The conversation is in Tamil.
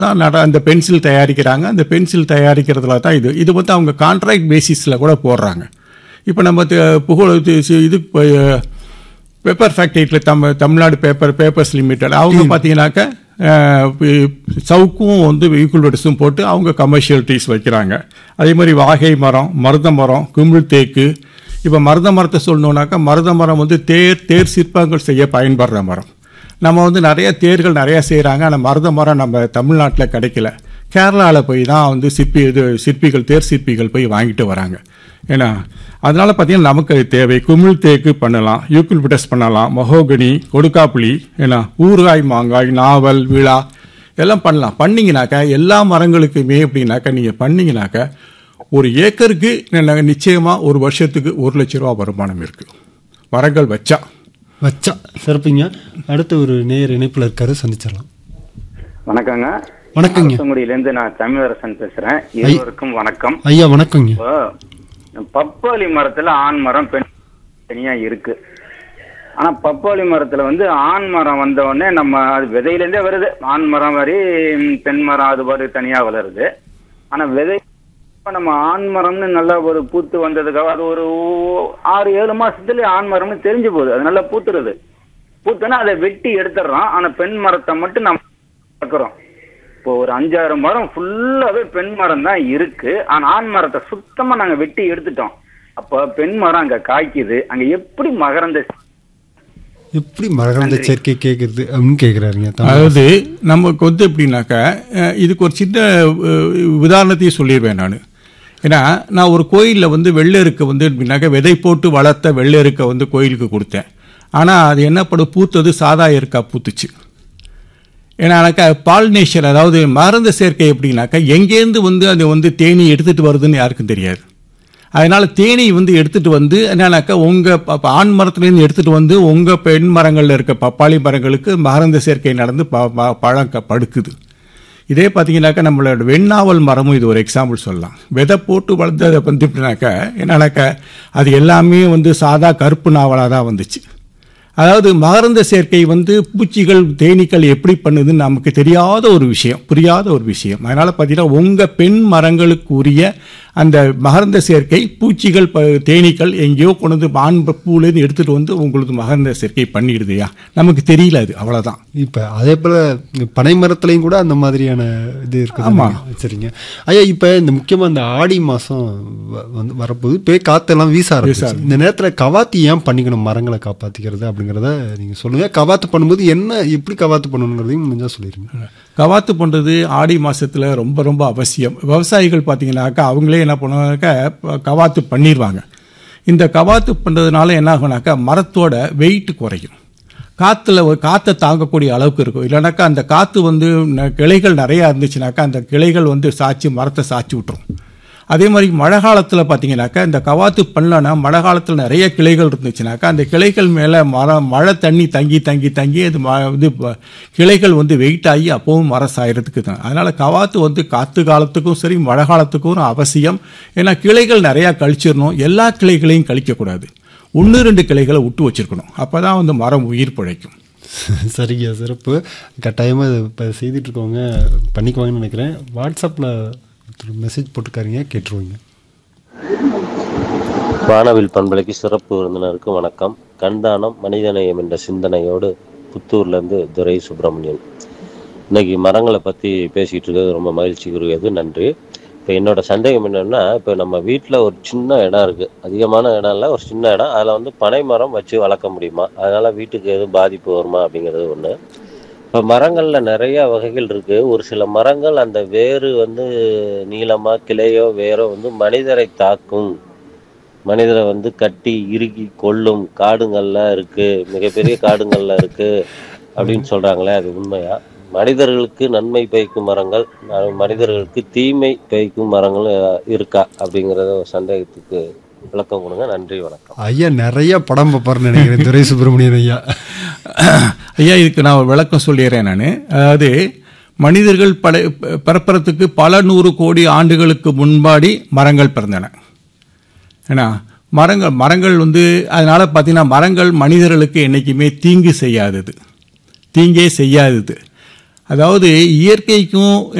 தான் நட அந்த பென்சில் தயாரிக்கிறாங்க அந்த பென்சில் தயாரிக்கிறதுல தான் இது இது வந்து அவங்க கான்ட்ராக்ட் பேசிஸில் கூட போடுறாங்க இப்போ நம்ம த- புகழ் இது- இது பேப்பர் ஃபேக்டரியில் தம் தமிழ்நாடு பேப்பர் பேப்பர்ஸ் லிமிடெட் அவங்க பார்த்தீங்கன்னாக்க அஹ், பி- சவுக்கும் வந்து வெஹிக்கிள் வெடிஸும் போட்டு அவங்க கமர்ஷியல் ட்ரீஸ் வைக்கிறாங்க அதே மாதிரி வாகை மரம் மருத மரம் குமிழ் தேக்கு இப்போ மருத மரத்தை சொல்லணுன்னாக்கா மருத மரம் வந்து தேர் தேர் சிற்பங்கள் செய்ய பயன்படுற மரம் நம்ம வந்து நிறைய தேர்கள் நிறைய செய்கிறாங்க ஆனால் மருத மரம் நம்ம தமிழ்நாட்டில் கிடைக்கல கேரளாவில் போய் தான் வந்து சிற்பி இது சிற்பிகள் தேர் சிற்பிகள் போய் வாங்கிட்டு வராங்க ஏன்னா அதனால பார்த்தீங்கன்னா நமக்கு அது தேவை குமிழ் தேக்கு பண்ணலாம் யூக்கிள்பிட்டஸ் பண்ணலாம் மொஹோகனி கொடுக்காப்புளி ஏன்னா ஊறுகாய் மாங்காய் நாவல் விழா எல்லாம் பண்ணலாம் பண்ணீங்கனாக்கா எல்லா மரங்களுக்குமே எப்படின்னாக்கா நீங்கள் பண்ணீங்கனாக்கா ஒரு ஏக்கருக்கு ந- நிச்சயமா ஒரு வருஷத்துக்கு ஒரு லட்ச ரூபா வருமானம் இருக்கு மரங்கள் வச்சா வச்சா சிறப்புங்க அடுத்து ஒரு நேர் இணைப்புல இருக்காரு சந்திச்சிடலாம் வணக்கங்க வணக்கங்க அரசங்குடியிலேருந்து நான் தமிழரசன் பேசுறேன் இருவருக்கும் வணக்கம் ஐயா வணக்கங்க இப்போ பப்பாளி மரத்துல ஆண் மரம் பெண் தனியா இருக்கு ஆனா பப்பாளி மரத்துல வந்து ஆண் மரம் வந்த உடனே நம்ம அது விதையில இருந்தே வருது ஆண் மரம் வரி ம், பெண் மரம் அது பாட்டு தனியா வளருது ஆனா விதை இப்ப நம்ம ஆண் மரம்னு நல்லா ஒரு பூத்து வந்ததுக்காக அது ஒரு ஓ- ஆறு ஏழு மாசத்துல ஆண் மரம்னு தெரிஞ்சு போகுது அது நல்லா பூத்துருது பூத்துனா அதை வெட்டி எடுத்துடுறோம் ஆனா பெண் மரத்தை மட்டும் நம்ம பார்க்குறோம் இப்போ ஒரு அஞ்சாறு மரம் ஃபுல்லாவே பெண் மரம் தான் இருக்கு ஆனா ஆண் மரத்தை சுத்தமா நாங்க வெட்டி எடுத்துட்டோம் அப்ப பெண் மரம் அங்க காய்க்குது அங்க எப்படி மகரந்த எப்படி மரகந்த சேர்க்கை கேட்குறது அப்படின்னு கேட்குறாருங்க தமிழ் அதாவது நமக்கு வந்து எப்படின்னாக்கா அஹ், இதுக்கு ஒரு சின்ன அஹ், உதாரணத்தையும் சொல்லிடுவேன் நான் ஏன்னா நான் ஒரு கோயிலில் வந்து வெள்ளெருக்க வந்து எப்படின்னாக்கா விதை போட்டு வளர்த்த வெள்ளெருக்க வந்து கோயிலுக்கு கொடுத்தேன் ஆனால் அது என்ன படும் பூத்தது சாதா எருக்கா பூத்துச்சு ஏன்னாக்கா பாலினேஷன் அதாவது மருந்து சேர்க்கை எப்படின்னாக்கா எங்கேருந்து வந்து அது வந்து தேனி எடுத்துட்டு வருதுன்னு யாருக்கும் தெரியாது அதனால தேனி வந்து எடுத்துட்டு வந்து என்னன்னாக்கா உங்க ப- ப- ஆண் மரத்துலேருந்து எடுத்துட்டு வந்து உங்க பெண் மரங்கள்ல இருக்க பப்பாளி மரங்களுக்கு மருந்து சேர்க்கை நடந்து ப- ப- பழம் க- படுக்குது இதே பார்த்தீங்கன்னாக்கா நம்மளோட வெண்ணாவல் மரமும் இது ஒரு எக்ஸாம்பிள் சொல்லலாம் விதை போட்டு வளர்ந்ததை வந்து எப்படின்னாக்கா என்னன்னாக்கா அது எல்லாமே வந்து சாதா கருப்பு நாவலாக தான் வந்துச்சு அதாவது மகரந்த சேர்க்கை வந்து பூச்சிகள் தேனீக்கள் எப்படி பண்ணுதுன்னு நமக்கு தெரியாத ஒரு விஷயம் புரியாத ஒரு விஷயம் அதனால பார்த்தீங்கன்னா உங்க பெண் மரங்களுக்கு உரிய அந்த மகரந்த சேர்க்கை பூச்சிகள் ப- தேனீக்கள் எங்கேயோ கொண்டு வந்து ஆண் பூலேருந்து எடுத்துட்டு வந்து உங்களுக்கு மகரந்த சேர்க்கை பண்ணிடுதுயா நமக்கு தெரியல அது அவ்வளவுதான் இப்போ அதே போல பனை மரத்துலையும் கூட அந்த மாதிரியான இது இருக்குது ஆமா. சரிங்க ஐயா இப்போ இந்த முக்கியமா இந்த ஆடி மாசம் வ- வந்து வரப்போது இப்போ காத்தெல்லாம் வீச ஆரம்பிச்சு இந்த நேரத்துல கவாத்து ஏன் பண்ணிக்கணும் மரங்களை காப்பாத்திக்கிறது அப்படிங்கிறத நீங்க சொல்லுங்க கவாத்து பண்ணும்போது என்ன எப்படி கவாத்து பண்ணணுங்கிறதையும் கொஞ்சம் சொல்லிருங்க கவாத்து பண்ணுறது ஆடி மாசத்துல ரொம்ப ரொம்ப அவசியம் விவசாயிகள் பார்த்தீங்கன்னாக்கா அவங்களே என்ன பண்ணுவாங்கனாக்கா ப- கவாத்து பண்ணிடுவாங்க இந்த கவாத்து பண்ணுறதுனால என்ன ஆகுனாக்கா மரத்தோட வெயிட் குறையும் காற்றுல காற்றை தாங்கக்கூடிய அளவுக்கு இருக்கும் இல்லைனாக்கா அந்த காற்று வந்து ந- கிளைகள் நிறையா இருந்துச்சுனாக்கா அந்த கிளைகள் வந்து சாய்ச்சி மரத்தை சாய்ச்சி விட்டுரும் அதே மாதிரி மழை காலத்தில் பார்த்தீங்கன்னாக்கா இந்த கவாத்து பண்ணலன்னா மழை காலத்தில் நிறைய கிளைகள் இருந்துச்சுனாக்கா அந்த கிளைகள் மேலே மரம் மழை தண்ணி தங்கி தங்கி தங்கி அது ம- இது ப- கிளைகள் வந்து வெயிட் ஆகி அப்பவும் மரம் சாயறதுக்கு தான் அதனால் கவாத்து வந்து காற்று காலத்துக்கும் சரி மழை காலத்துக்கும் ஒரு அவசியம் ஏன்னா கிளைகள் நிறையா கழிச்சிடணும் எல்லா கிளைகளையும் கழிக்கக்கூடாது ஒன்று ரெண்டு கிளைகளை விட்டு வச்சிருக்கணும் அப்போ தான் வந்து மரம் உயிர் பிழைக்கும் சரிங்க சிறப்பு கட்டாயமாக இது இப்போ செய்துட்டு இருக்கவங்க பண்ணிக்குவாங்கன்னு நினைக்கிறேன் வாட்ஸ்அப்பில் ஒருத்தர் மெசேஜ் போட்டுக்காருங்க கேட்டுருவீங்க வானவில் பண்பலைக்கு சிறப்பு விருந்தினருக்கு வணக்கம் கண்தானம் மனிதநேயம் என்ற சிந்தனையோடு புத்தூர்லேருந்து துரை சுப்பிரமணியன் இன்னைக்கு மரங்களை பற்றி பேசிகிட்டு இருக்கிறது ரொம்ப மகிழ்ச்சிக்குரியது நன்றி இப்போ என்னோட சந்தேகம் என்னன்னா இப்போ நம்ம வீட்டில் ஒரு சின்ன இடம் இருக்குது அதிகமான இடம் இல்லை ஒரு சின்ன இடம் அதில் வந்து பனை மரம் வச்சு வளர்க்க முடியுமா அதனால் வீட்டுக்கு எதுவும் பாதிப்பு வருமா அப்படிங்கிறது ஒன்று இப்போ மரங்களில் நிறைய வகைகள் இருக்கு ஒரு சில மரங்கள் அந்த வேறு வந்து நீளமாக கிளையோ வேரோ வந்து மனிதரை தாக்கும் மனிதரை வந்து கட்டி இறுக்கி கொல்லும் காடுங்கள்லாம் இருக்கு மிகப்பெரிய காடுங்கள்ல இருக்கு அப்படின்னு சொல்றாங்களே அது உண்மையா மனிதர்களுக்கு நன்மை பயக்கும் மரங்கள் அஹ் மனிதர்களுக்கு தீமை பயக்கும் மரங்கள் அஹ், இருக்கா அப்படிங்கறத ஒரு சந்தேகத்துக்கு விளக்கம் கொடுங்க நன்றி வணக்கம் ஐயா நிறைய படம் பார்ப்பாருன்னு நினைக்கிறேன் துரை சுப்பிரமணியன் ஐயா ஐயா இதுக்கு நான் ஒரு விளக்கம் சொல்லிடுறேன் நான் அதாவது மனிதர்கள் படை பிறப்பறத்துக்கு பல நூறு கோடி ஆண்டுகளுக்கு முன்பாடி மரங்கள் பிறந்தன ஏன்னா மரங்கள் மரங்கள் வந்து அதனால பார்த்தீங்கன்னா மரங்கள் மனிதர்களுக்கு என்றைக்குமே தீங்கு செய்யாதது தீங்கே செய்யாதது அதாவது இயற்கைக்கும்